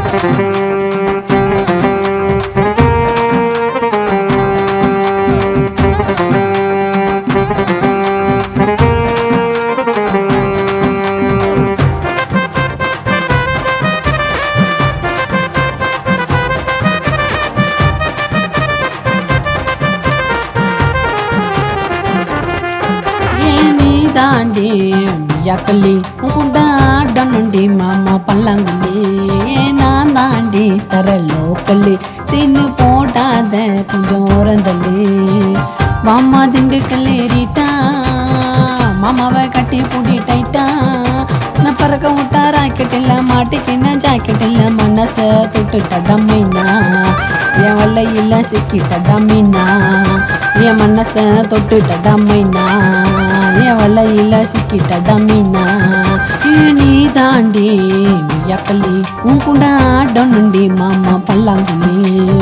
ఏని దాండి ఎక్కలి నుండి మామ పల్లంగులి ஏனா தாண்டி தரலோ கல்லு சின்ன போடாத கொஞ்சம் ஓரந்தள்ளு மாமா திண்டுக்கல் ஏறிட்டா மாமாவை கட்டி பூட்டிட்டா நான் பறக்க விட்டா ராக்கெட் இல்ல மாட்டிக்கின ஜாக்கெட் இல்ல மனச தொட்டுட்டா மைனா என் வல்லையில சிக்கிட்டா மீனா என் மனச தொட்டுட்டா மைனா என் வல்லையில சிக்கிட்டா மீனா நீ தாண்டி ఎక్కలి ఊకుండా నుండి మా అమ్మ పల్లాంగుని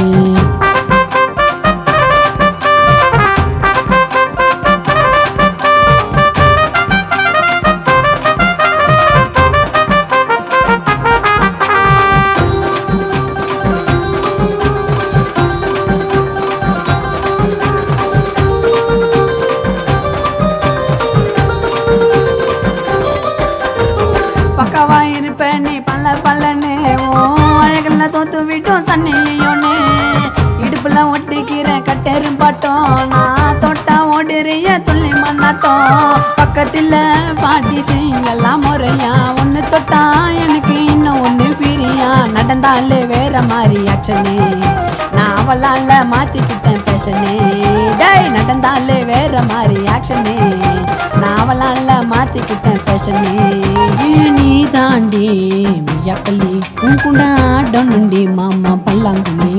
பக்கவா இருப்பேன் நீ பல்ல பல்லனே ஓ அழகுல தோத்து விட்டோம் சன்னிலையோனே இடுப்புல ஒட்டிக்கிற கட்டெரும் பாட்டோம் நான் தொட்டா ஓடுறிய துள்ளி மண்ணாட்டம் பக்கத்துல பாட்டி செய்யலாம் முறையா ஒன்னு தொட்டா எனக்கு இன்னும் ஒன்னு பிரியா நடந்தாலே வேற மாதிரி ஆக்ஷனே நான் அவளால மாத்திக்கிட்டேன் பேஷனே டேய் நடந்தாலே வேற மாதிரி ஆக்ஷனே நான் அவளால மாத்திக்கிட்டேன் பேஷனே நீ தாண்டி ఎక్కలి ఊకుండా నుండి మా అమ్మ పల్లాంగుని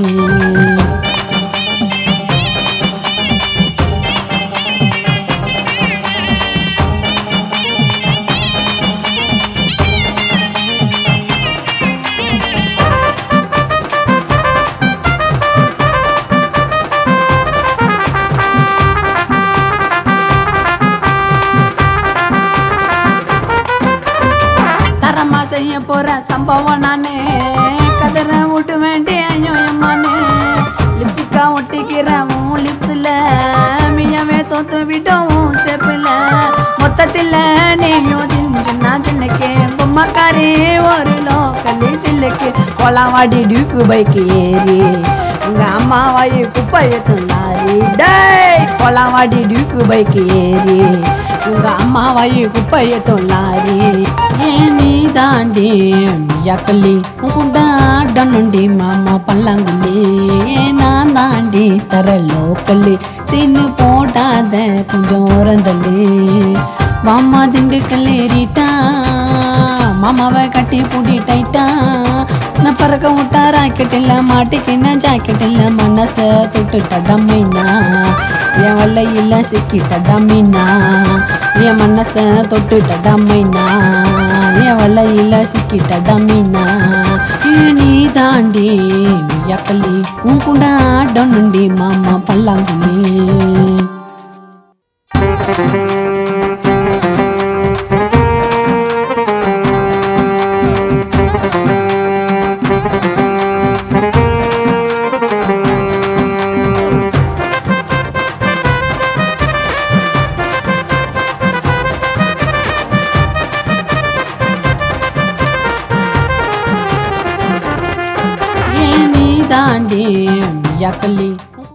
தரமா செய்ய போற சம்பவம் நானே கதற விட்டு வேண்டி ஐயோ எம்மானே லிப்ஸ்டிக்கா ஒட்டிக்கிற உன் லிப்ஸ்ல மியவே தோத்து விட்டோம் செப்பில மொத்தத்தில் நீயும் சின்ன சின்னக்கு பொம்மக்காரி ஒரு லோக்கலி சில்லுக்கு கொலாவாடி டியூக்கு பைக்கு ஏறி உங்க அம்மா வாயு குப்பையை சொன்னாரி டேய் கொலாவாடி டியூக்கு பைக்கு ஏறி உங்க அம்மா வாயு குப்பையை தொல்லாரி ஏன் நீ தாண்டி ఎక్కలి ఊకుండా నుండి మా అమ్మ పల్లంగులి நான் தாண்டி தரலோ கல்லு சின்ன போடாத கொஞ்சம் ஓரந்தள்ளு மாமா திண்டுக்கல் ஏறிட்டா மாமாவை கட்டி பூட்டிட்டா நான் பறக்க விட்டா ராக்கெட் இல்ல மாட்டிக்கின ஜாக்கெட் இல்ல மனச தொட்டுட்டா மைனா என் வல்லையில சிக்கிட்டா மீனா என் மனச தொட்டுட்டா மைனா என் வல்லையில சிக்கிட்டா மீனா நீ தாண்டி ఎక్కలి ఊకుండా నుండి మా అమ్మ పల్లాంగుని ஏ நீ தாண்டி ఎక్కలి